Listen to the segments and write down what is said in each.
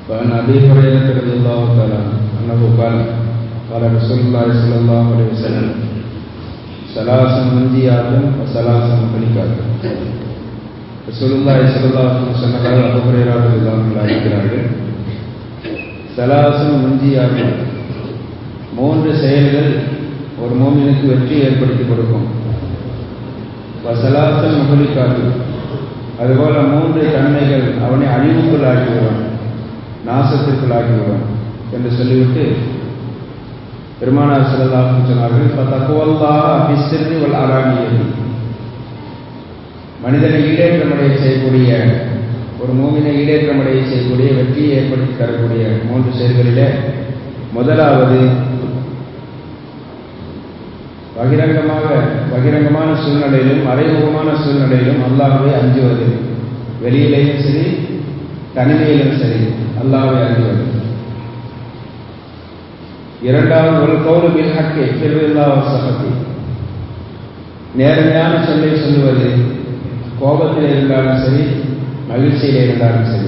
وعن أبي هريرة رضي الله تعالى عنه أنه قال قال رسول الله صلى الله عليه وسلم ثلاث منجيات وثلاث مخلقات ரசூலுல்லாஹி ஸல்லல்லாஹு அலைஹி வஸல்லம் சொன்னதாக அபூ ஹுரைரா ரலியல்லாஹு அன்ஹு அறிவிக்கிறார்கள் சலாசம் முஞ்சியாக மூன்று செயல்கள் ஒரு மோமினுக்கு வெற்றி ஏற்படுத்தி கொடுக்கும் வசலாசல் முகலிக்காது அதுபோல மூன்று தன்மைகள் அவனை அழிவுக்குள் ஆகிவிடும் நாசத்திற்குள் ஆகிவிடும் என்று சொல்லிவிட்டு பெருமானார் செல்லல்லாஹு சொன்னார்கள் பத்தகுவல்லா பிசிறி வல் அராணியதி மனிதனை ஈடேற்றமடைய செய்யக்கூடிய ஒரு மூவினை ஈடேற்றமடைய செய்யக்கூடிய வெற்றியை ஏற்படுத்தி தரக்கூடிய மூன்று செயல்களிலே முதலாவது பகிரங்கமாக பகிரங்கமான சூழ்நிலையிலும் மறைமுகமான சூழ்நிலையிலும் அல்லாஹ்வை அஞ்சுவது வெளியிலேயும் சரி தனிமையிலும் சரி அல்லாஹ்வை அஞ்சுவது இரண்டாவது ஒரு கௌரு பில் ஹக்கே திருவிழா சகதி நேர்மையான சொல்லை சொல்லுவது கோபத்தில் இருந்தாலும் சரி மகிழ்ச்சியில் இருந்தாலும் சரி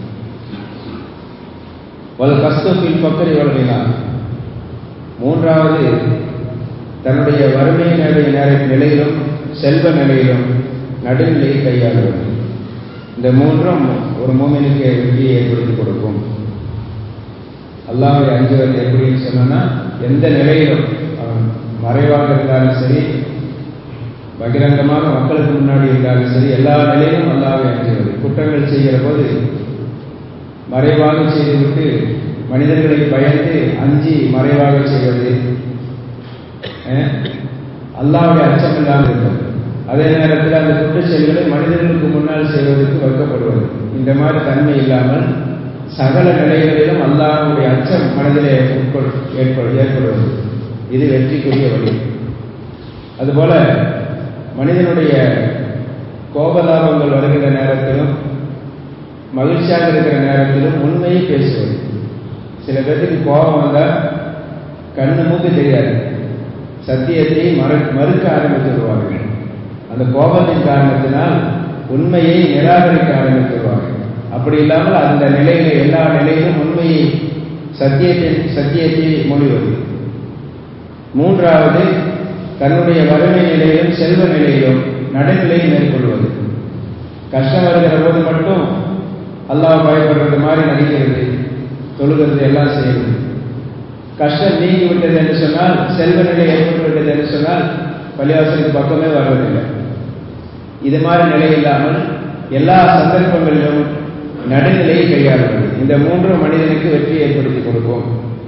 வல் கஸ்தூபில் பக்கரி வழங்கினார் மூன்றாவது தன்னுடைய வறுமை நிலையிலும் செல்வ நிலையிலும் நடுநிலையை கையாளுவது இந்த மூன்றும் ஒரு மூமினுக்கு வெற்றியை ஏற்படுத்தி கொடுக்கும் அல்லாஹை அஞ்சுவது எப்படின்னு சொன்னா எந்த நிலையிலும் அவன் மறைவாக இருந்தாலும் சரி பகிரங்கமாக மக்களுக்கு முன்னாடி இருந்தாலும் சரி எல்லா நிலையிலும் அல்லாவை அஞ்சுவது குற்றங்கள் செய்கிற போது மறைவாக செய்துவிட்டு மனிதர்களை பயந்து அஞ்சி மறைவாக செய்வது அல்லாவுடைய அச்சம் இல்லாமல் இருப்பது அதே நேரத்தில் அந்த குற்ற செயல்களை மனிதர்களுக்கு முன்னால் செய்வதற்கு வைக்கப்படுவது இந்த மாதிரி தன்மை இல்லாமல் சகல நிலைகளிலும் அல்லாஹுடைய அச்சம் மனதிலே உட்கொள் ஏற்படுவது இது வெற்றிக்குரிய வழி அதுபோல மனிதனுடைய கோபலாபங்கள் வருகின்ற நேரத்திலும் மகிழ்ச்சியாக இருக்கிற நேரத்திலும் உண்மையை பேசுவது சில பேருக்கு கோபம் வந்தால் கண்ணு மூக்கு தெரியாது சத்தியத்தை மறு மறுக்க ஆரம்பித்து விடுவார்கள் அந்த கோபத்தின் காரணத்தினால் உண்மையை நிராகரிக்க ஆரம்பித்து விடுவார்கள் அப்படி இல்லாமல் அந்த நிலையில எல்லா நிலையிலும் உண்மையை சத்தியத்தை சத்தியத்தை மொழிவது மூன்றாவது தன்னுடைய வறுமை நிலையிலும் செல்வ நிலையிலும் நடுநிலையை மேற்கொள்வது கஷ்டம் வருகிற போது மட்டும் அல்லாஹ் பயப்படுறது மாதிரி நடிக்கிறது தொழுகிறது எல்லாம் செய்வது கஷ்டம் நீங்கி விட்டது என்று சொன்னால் செல்வ நிலை ஏற்பட்டு விட்டது என்று சொன்னால் பள்ளிவாசலுக்கு பக்கமே வருவதில்லை இது மாதிரி நிலை இல்லாமல் எல்லா சந்தர்ப்பங்களிலும் நடுநிலையை கையாளுவது இந்த மூன்று மனிதனுக்கு வெற்றி ஏற்படுத்தி கொடுக்கும்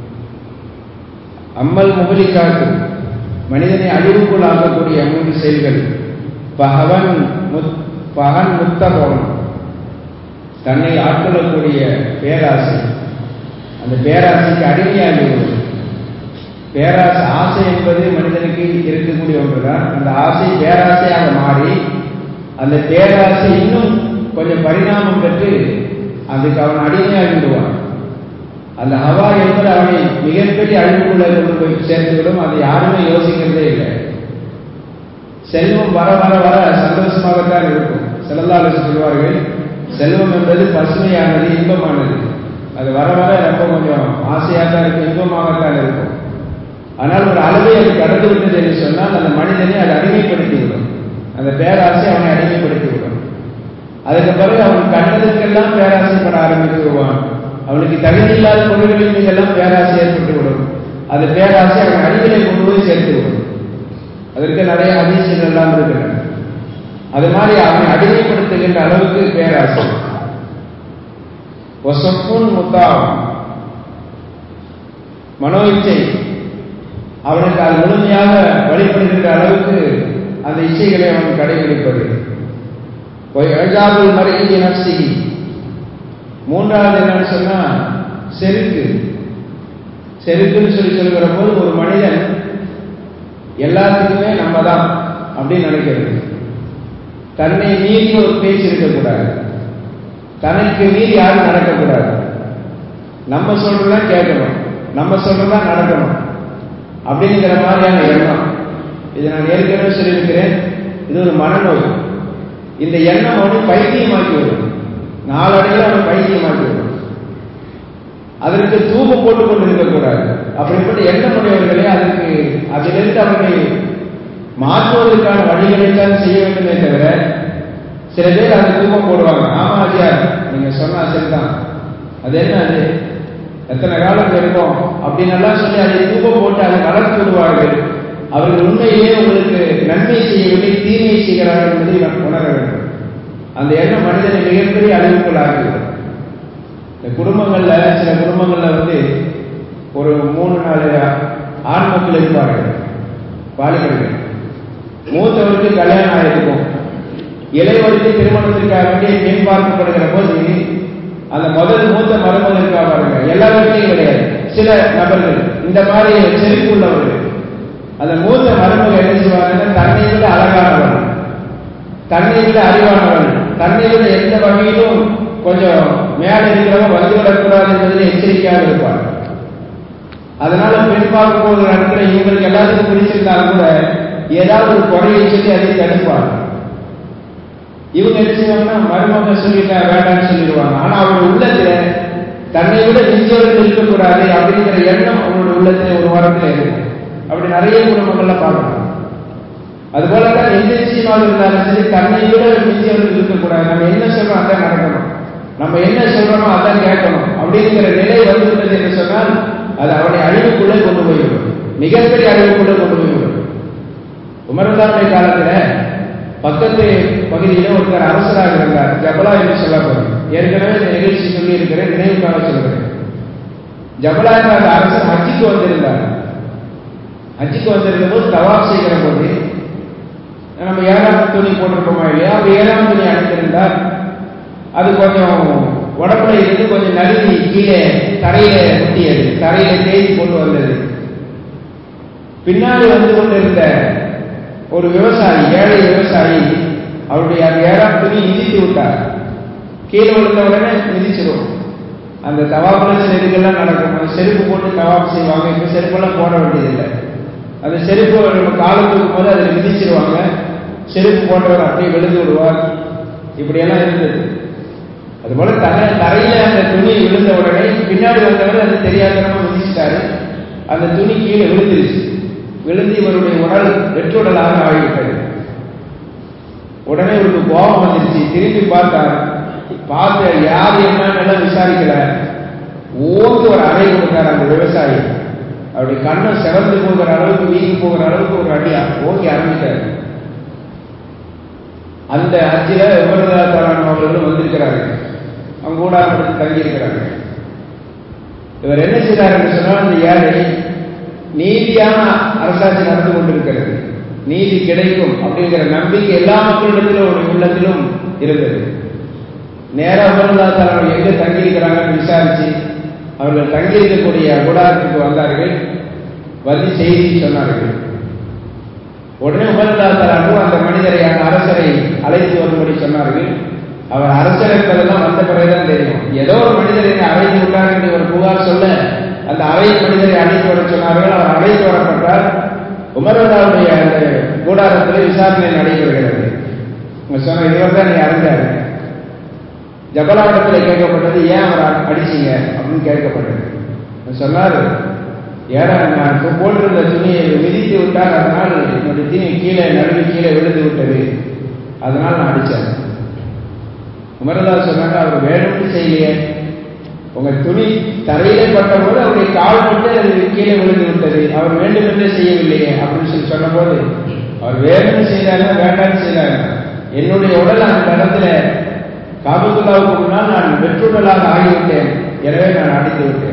அம்மல் முகலிக்காக்கு மனிதனை அழிவுக்குள் ஆக்கக்கூடிய மூன்று செயல்கள் பகவன் பகன் முத்தபவன் தன்னை ஆட்கொள்ளக்கூடிய பேராசை அந்த பேராசைக்கு அடிமையாகி விடுவது பேராசை ஆசை என்பது மனிதனுக்கு இருக்கக்கூடிய ஒன்றுதான் அந்த ஆசை பேராசையாக மாறி அந்த பேராசை இன்னும் கொஞ்சம் பரிணாமம் பெற்று அதுக்கு அவன் அடிமையாகி விடுவான் அந்த ஹவா என்பது அவனை மிகப்பெரிய அழிவுக்குள்ள கொண்டு போய் சேர்த்துவிடும் அதை யாருமே யோசிக்கிறதே இல்லை செல்வம் வர வர வர சந்தோஷமாகத்தான் இருக்கும் செல்லல்லாலு சொல்வார்கள் செல்வம் என்பது பசுமையானது இன்பமானது அது வர வர ரொம்ப கொஞ்சம் ஆசையாக தான் இருக்கும் இன்பமாகத்தான் இருக்கும் ஆனால் ஒரு அளவை அது கடந்து விட்டது என்று சொன்னால் அந்த மனிதனை அது அடிமைப்படுத்தி விடும் அந்த பேராசை அவனை அடிமைப்படுத்தி விடும் அதுக்கு பிறகு அவன் கண்டதுக்கெல்லாம் பேராசைப்பட ஆரம்பித்து விடுவான் அவனுக்கு தகுதி இல்லாத பொருள்களின் மீதெல்லாம் பேராசை ஏற்பட்டு விடும் அந்த பேராசை அவன் அடிகளை கொண்டு போய் சேர்த்து விடும் அதற்கு நிறைய அதிசயங்கள் எல்லாம் இருக்கின்றன அது மாதிரி அவனை அடிமைப்படுத்துகின்ற அளவுக்கு பேராசை ஒசப்புன் முத்தாம் மனோ இச்சை அவனுக்கு அது முழுமையாக வழிபடுகின்ற அளவுக்கு அந்த இச்சைகளை அவன் கடைபிடிப்பது அழாபுல் மறைஞ்சி நப்சி மூன்றாவது என்னன்னு சொன்னா செருக்கு செருக்குன்னு சொல்லி சொல்கிற போது ஒரு மனிதன் எல்லாத்துக்குமே நம்ம தான் அப்படின்னு நினைக்கிறது தன்னை மீறி ஒரு பேச்சு இருக்கக்கூடாது தனக்கு மீறி யாரும் நடக்கக்கூடாது நம்ம சொல்றதான் கேட்கணும் நம்ம சொல்றதான் நடக்கணும் அப்படிங்கிற மாதிரியான எண்ணம் இதை நான் ஏற்கனவே சொல்லியிருக்கிறேன் இது ஒரு மனநோய் இந்த எண்ணம் அவனை பைத்தியமாக்கி விடும் நாளடைவில் அவனை பைத்தியமாக்கி விடும் அதற்கு தூபு போட்டுக் கொண்டு இருக்கக்கூடாது அப்படிப்பட்ட எண்ணமுடையவர்களே அதற்கு அதிலிருந்து அவர்களை மாற்றுவதற்கான வழிகளை தான் செய்ய வேண்டுமே தவிர சில பேர் அதை தூபம் போடுவாங்க ஆமா ஆஜியார் நீங்க சொன்னா சரிதான் அது என்ன அது எத்தனை காலம் இருக்கும் அப்படின்னு எல்லாம் சொல்லி அதை தூபம் போட்டு அதை வளர்த்து விடுவார்கள் அவர்கள் உண்மையிலே உங்களுக்கு நன்மை செய்யவில்லை தீமை செய்கிறார்கள் என்பதை நான் உணர வேண்டும் அந்த எண்ணம் மனிதனை மிகப்பெரிய அழிவுக்குள்ளாகிறது இந்த குடும்பங்கள்ல சில குடும்பங்கள்ல வந்து ஒரு மூணு நாலு ஆண் மக்கள் இருப்பார்கள் வாலிபர்கள் மூத்தவருக்கு கல்யாணம் ஆயிருக்கும் இளையவருக்கு திருமணத்திற்காக வேண்டிய பெண் பார்க்கப்படுகிற போது அந்த முதல் மூத்த மருமகனுக்காக பாருங்க எல்லா வீட்லையும் கிடையாது சில நபர்கள் இந்த மாதிரி செருப்பு உள்ளவர்கள் அந்த மூத்த மருமக என்ன செய்வாங்கன்னா தன்னை விட அழகானவன் தன்னை விட அறிவானவன் தன்னை விட எந்த வகையிலும் கொஞ்சம் மேல இருக்கிறவங்க வந்து விடக்கூடாது என்பதில் எச்சரிக்கையாக இருப்பார் அதனால பெண் பார்க்க போகிற இடத்துல இவங்களுக்கு எல்லாத்துக்கும் பிடிச்சிருந்தாலும் கூட ஏதாவது ஒரு குறையை சொல்லி அதை தடுப்பார் இவங்க என்ன செய்வாங்கன்னா மருமக சொல்லிட்டா வேண்டாம்னு சொல்லிடுவாங்க ஆனா அவருடைய உள்ளத்துல தன்னை விட மிஞ்சியவர்கள் இருக்கக்கூடாது அப்படிங்கிற எண்ணம் அவருடைய உள்ளத்துல ஒரு வாரத்துல இருக்கும் அப்படி நிறைய குடும்பங்கள்ல பார்க்கலாம் அதுபோலதான் எந்த விஷயமாக இருந்தாலும் சரி தன்னை விட மிஞ்சியவர்கள் இருக்கக்கூடாது நம்ம என்ன சொல்றோம் அதான் நடக்கணும் நம்ம என்ன சொல்றோமோ அதான் கேட்கணும் அப்படிங்கிற நிலை வந்துவிட்டது என்று சொன்னால் அது அவனை அழிவுக்குள்ளே கொண்டு போய்விடும் மிகப்பெரிய அழிவுக்குள்ளே கொண்டு போய்விடும் உமர்தாவுடைய காலத்துல பக்கத்து பகுதியில ஒருத்தர் அரசராக இருந்தார் ஜபலா என்று சொல்லப்படும் ஏற்கனவே இந்த நிகழ்ச்சி சொல்லி இருக்கிறேன் நினைவுக்காக சொல்கிறேன் ஜபலா என்ற அந்த அரசர் ஹஜ்ஜிக்கு வந்திருந்தார் ஹஜ்ஜிக்கு வந்திருந்த போது தவாப் செய்கிற போது நம்ம ஏழாம் துணி போட்டிருப்போமா இல்லையா அப்படி ஏழாம் துணி அணிந்திருந்தார் அது கொஞ்சம் உடம்புல இருந்து கொஞ்சம் நழுவி கீழே தரையில முட்டியது தரையில தேடி கொண்டு வந்தது பின்னாடி வந்து கொண்டிருந்த ஒரு விவசாயி ஏழை விவசாயி அவருடைய அந்த ஏழாம் துணி மிதித்து விட்டார் கீழே விழுந்த உடனே மிதிச்சிடும் அந்த தவாப்புல சில இதுகள்லாம் நடக்கும் அந்த செருப்பு போட்டு தவாப்பு செய்வாங்க இப்ப செருப்பெல்லாம் போட வேண்டியதில்லை அந்த செருப்பு நம்ம காலத்துக்கு போது அதில் மிதிச்சிருவாங்க செருப்பு போட்டவர் அப்படியே விழுந்து விடுவார் இப்படியெல்லாம் இருந்தது அதுபோல தர தரையில அந்த துணி விழுந்த உடனே பின்னாடி வந்தவர் அது தெரியாதனமா மிதிச்சிட்டாரு அந்த துணி கீழே விழுந்துருச்சு விழுந்து இவருடைய உடல் வெற்றுடலாக ஆகிவிட்டது உடனே இவருக்கு கோபம் வந்துருச்சு திரும்பி பார்த்தார் பார்த்த யார் என்னன்னு விசாரிக்கல ஓந்து ஒரு அறை கொடுத்தார் அந்த விவசாயி அவருடைய கண்ணை செவந்து போகிற அளவுக்கு வீங்கி போகிற அளவுக்கு ஒரு அடியா ஓங்கி ஆரம்பித்தார் அந்த அச்சில விவரதாத்தாரான அவர்களும் வந்திருக்கிறார்கள் அவங்க கூட படுத்து தங்கியிருக்கிறாங்க இவர் என்ன செய்தார் என்று சொன்னால் அந்த ஏழை நீதியான அரசாட்சி நடந்து கொண்டிருக்கிறது நீதி கிடைக்கும் அப்படிங்கிற நம்பிக்கை எல்லா மக்களிடத்திலும் ஒரு உள்ளத்திலும் இருந்தது நேராக விவரதாத்தாரர்கள் எங்க தங்கியிருக்கிறாங்கன்னு விசாரிச்சு அவர்கள் தங்கியிருக்கக்கூடிய கூடாரத்துக்கு வந்தார்கள் வந்து செய்தி சொன்னார்கள் உடனே உமர்தாத்தரானு அந்த மனிதரை அந்த அரசரை அழைத்து வரும்படி சொன்னார்கள் அவர் அரசர் என்பதெல்லாம் வந்த பிறகுதான் தெரியும் ஏதோ ஒரு மனிதர் என்னை அழைத்து விட்டார் என்று ஒரு புகார் சொல்ல அந்த அறை மனிதரை அழைத்து வர சொன்னார்கள் அவர் அழைத்து வரப்பட்டார் உமர்தாவுடைய அந்த கூடாரத்தில் விசாரணை நடைபெறுகிறது உங்க சொன்ன இவர் தான் நீ அறிஞ்சாரு ஜபலாட்டத்தில் கேட்கப்பட்டது ஏன் அவர் அடிச்சீங்க அப்படின்னு கேட்கப்பட்டது சொன்னார் ஏன்னா நான் போட்டிருந்த துணியை மிதித்து விட்டால் அதனால் என்னுடைய துணி கீழே நடுவு கீழே விழுந்து விட்டது அதனால் நான் அடித்தேன் உமரதா சொன்னாங்க அவர் வேணும்னு செய்யலையே உங்க துணி தரையிலே பட்டபோது அவருடைய கால் மட்டும் அது கீழே விழுந்து விட்டது அவர் வேண்டுமென்றே செய்யவில்லையே அப்படின்னு சொல்லி சொன்னபோது அவர் வேணும்னு செய்தாங்க வேண்டாம்னு செய்தாங்க என்னுடைய உடல் அந்த இடத்துல காபத்துல்லாவுக்கு முன்னால் நான் வெற்றுடலாக ஆகிவிட்டேன் எனவே நான் அடித்து விட்டேன்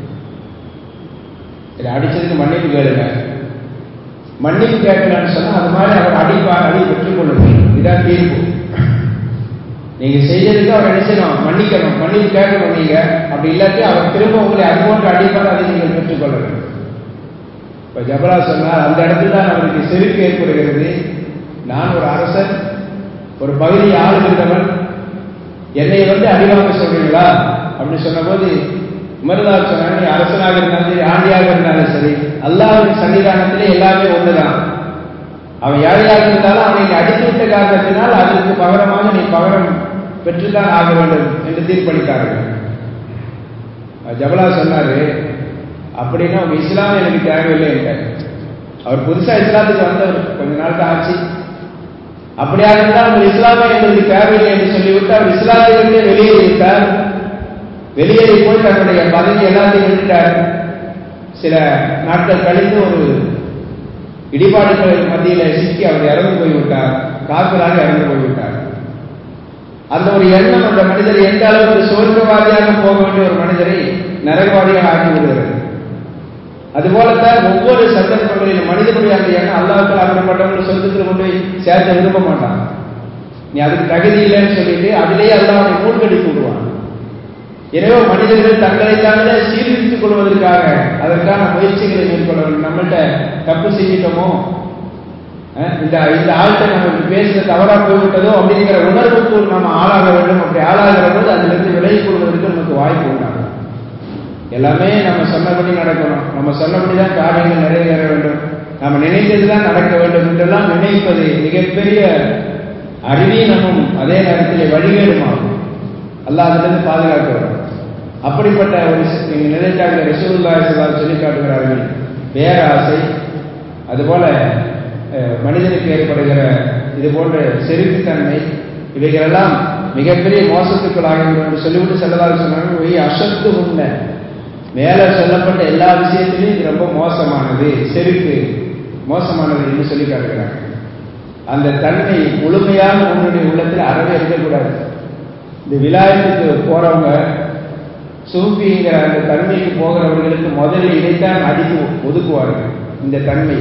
சரி அடிச்சதுக்கு மன்னிப்பு கேளுங்க மன்னிப்பு கேட்கலான்னு சொன்னா அது மாதிரி அவர் அடிப்பார் அடி பெற்றுக்கொள்ளுங்க இதான் தீர்ப்பு நீங்க செய்யறதுக்கு அவர் நினைச்சணும் மன்னிக்கணும் மன்னிப்பு கேட்கணும் நீங்க அப்படி இல்லாட்டி அவர் திரும்ப உங்களை அது போன்று அடிப்பார் அதை நீங்கள் பெற்றுக்கொள்ளணும் இப்ப ஜபரா சொன்னார் அந்த இடத்துல தான் அவருக்கு செருக்கு ஏற்படுகிறது நான் ஒரு அரசன் ஒரு பகுதியை ஆளுகின்றவன் என்னை வந்து அடிவாங்க சொல்றீங்களா அப்படின்னு சொன்னபோது உமர்தார் சொன்னாங்க நீ அரசனாக இருந்தாலும் சரி ஆண்டியாக இருந்தாலும் சரி அல்லாவின் சன்னிதானத்திலே எல்லாமே ஒண்ணுதான் அவன் ஏழையாக இருந்தாலும் அவனை நீ அடித்து விட்ட காரணத்தினால் அதற்கு பகரமாக நீ பகரம் பெற்றுதான் ஆக வேண்டும் என்று தீர்ப்பளித்தார்கள் ஜபலா சொன்னாரு அப்படின்னா உங்க இஸ்லாம் எனக்கு தேவையில்லை அவர் புதுசா இஸ்லாத்துக்கு வந்தவர் கொஞ்ச நாள் தான் ஆச்சு அப்படியா இருந்தால் உங்கள் இஸ்லாமே எங்களுக்கு தேவையில்லை என்று சொல்லிவிட்டு அவர் இஸ்லாத்திலிருந்தே வெளியேறி விட்டார் வெளியேறி போய் தன்னுடைய பதவி எல்லாத்தையும் விட்டுட்டார் சில நாட்கள் கழித்து ஒரு இடிபாடுகள் மத்தியில் சிக்கி அவர் இறந்து போய்விட்டார் காப்பலாக இறந்து போய்விட்டார் அந்த ஒரு எண்ணம் அந்த மனிதர் எந்த அளவுக்கு சுவர்க்கவாதியாக போக வேண்டிய ஒரு மனிதரை நரகவாதியாக ஆக்கி விடுகிறது அதுபோலத்தான் ஒவ்வொரு சந்தர்ப்பங்களிலும் மனிதனுடைய அந்த எண்ணம் அல்லாஹால அப்படிப்பட்டவங்க சொந்தத்தில் கொண்டு போய் சேர்த்த விரும்ப மாட்டான் நீ அதுக்கு தகுதி இல்லைன்னு சொல்லிட்டு அதிலேயே அல்லாஹை மூழ்கடித்து விடுவான் எனவே மனிதர்கள் தங்களை தாங்களே சீர்திருத்திக் கொள்வதற்காக அதற்கான முயற்சிகளை மேற்கொள்ள வேண்டும் நம்மள்கிட்ட தப்பு செஞ்சிட்டோமோ இந்த இந்த ஆள்கிட்ட நம்ம பேசுறது தவறா போய்விட்டதோ அப்படிங்கிற உணர்வுக்கு நம்ம ஆளாக வேண்டும் அப்படி ஆளாகிற போது அதிலிருந்து விலகிக் கொள்வதற்கு நமக்கு வாய்ப்பு உண்டாகும் எல்லாமே நம்ம சொன்னபடி நடக்கணும் நம்ம சொன்னபடி தான் காரியங்கள் நிறைவேற வேண்டும் நம்ம நினைத்தது தான் நடக்க வேண்டும் என்றெல்லாம் நினைப்பது மிகப்பெரிய அறிவீனமும் அதே நேரத்தில் வழிகேடுமாகும் அல்லாதிலிருந்து பாதுகாக்க வேண்டும் அப்படிப்பட்ட ஒரு நிலைக்காக ரசூல்லா சொல்லி காட்டுகிறார்கள் பேராசை அதுபோல மனிதனுக்கு ஏற்படுகிற இது போன்ற செருக்குத்தன்மை இவைகளெல்லாம் மிகப்பெரிய மோசத்துக்குள்ளாகிவிடும் என்று சொல்லிவிட்டு செல்லதாக சொன்னாங்க ஒய் அசத்து உண்மை மேல சொல்லப்பட்ட எல்லா விஷயத்திலையும் இது ரொம்ப மோசமானது செருக்கு மோசமானது என்று சொல்லி காட்டுகிறாங்க அந்த தன்மை முழுமையான உன்னுடைய உள்ளத்தில் அறவே இருக்கக்கூடாது இந்த விழாயத்துக்கு போறவங்க சூப்பிங்கிற அந்த தன்மைக்கு போகிறவர்களுக்கு முதலில் இதைத்தான் அடித்து ஒதுக்குவார்கள் இந்த தன்மை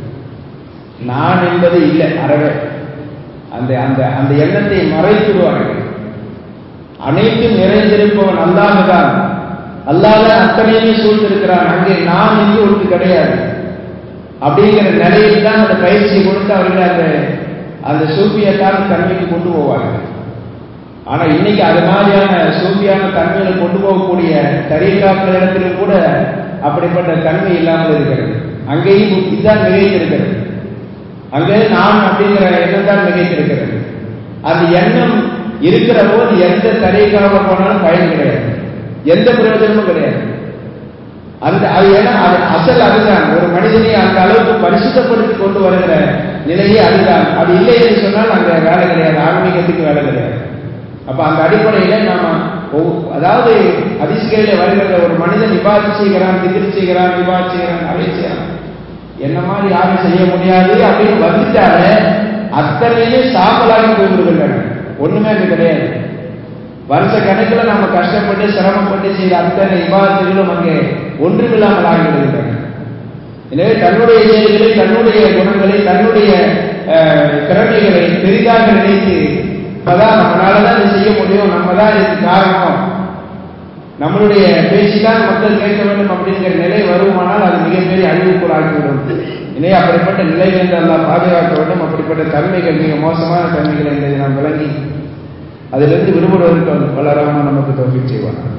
நான் என்பது இல்லை அறவே அந்த அந்த அந்த எண்ணத்தை மறைத்துடுவார்கள் அனைத்தும் நிறைந்திருப்பவன் அல்லாஹுதான் அல்லாத அத்தனையுமே சூழ்ந்திருக்கிறான் அங்கே நான் என்று ஒன்று கிடையாது அப்படிங்கிற நிலையில் தான் அந்த பயிற்சியை கொடுத்து அவர்கள் அந்த அந்த சூப்பியத்தான தன்மைக்கு கொண்டு போவார்கள் ஆனா இன்னைக்கு அது மாதிரியான சூப்பியான தன்மையில கொண்டு போகக்கூடிய தரீகாக்கள் இடத்திலும் கூட அப்படிப்பட்ட தன்மை இல்லாமல் இருக்கிறது அங்கேயும் இதுதான் மிகைத்திருக்கிறது அங்கே நான் அப்படிங்கிற எண்ணம் தான் மிகைத்திருக்கிறது அந்த எண்ணம் இருக்கிற போது எந்த தரீகாக போனாலும் பயன் கிடையாது எந்த பிரயோஜனமும் கிடையாது அந்த அது ஏன்னா அது அசல் அதுதான் ஒரு மனிதனை அந்த அளவுக்கு பரிசுத்தப்படுத்தி கொண்டு வருகிற நிலையே அதுதான் அது இல்லை என்று சொன்னால் அங்க வேலை கிடையாது ஆன்மீகத்துக்கு வேலை கிடையாது அப்ப அந்த அடிப்படையில நாம அதாவது அதிசயில வருகிற ஒரு மனிதன் விவாதி செய்கிறான் திகிரி செய்கிறான் விவாதி செய்கிறான் அதை செய்யறான் என்ன மாதிரி யாரும் செய்ய முடியாது அப்படின்னு வந்துட்டாலே அத்தனையுமே சாம்பலாகி போய்விடுகின்றன ஒண்ணுமே அது கிடையாது வருஷ கணக்கில் நம்ம கஷ்டப்பட்டு சிரமப்பட்டு செய்த அத்தனை விவாதத்திலும் அங்கே ஒன்றுமில்லாமல் ஆகிவிடுகின்றன எனவே தன்னுடைய செயல்களை தன்னுடைய குணங்களை தன்னுடைய திறமைகளை பெரிதாக நினைத்து அப்பதான் நம்மளால தான் இதை செய்ய முடியும் நம்ம தான் இதுக்கு காரணம் நம்மளுடைய பேச்சு தான் மக்கள் கேட்க வேண்டும் அப்படிங்கிற நிலை வருமானால் அது மிகப்பெரிய அழிவுக்குள்ளாகிவிடும் இணைய அப்படிப்பட்ட நிலையிலிருந்து எல்லாம் பாதுகாக்க வேண்டும் அப்படிப்பட்ட தன்மைகள் மிக மோசமான தன்மைகள் என்பதை நாம் விளங்கி அதிலிருந்து விடுபடுவதற்கு வளராமல் நமக்கு தோல்வி செய்வான்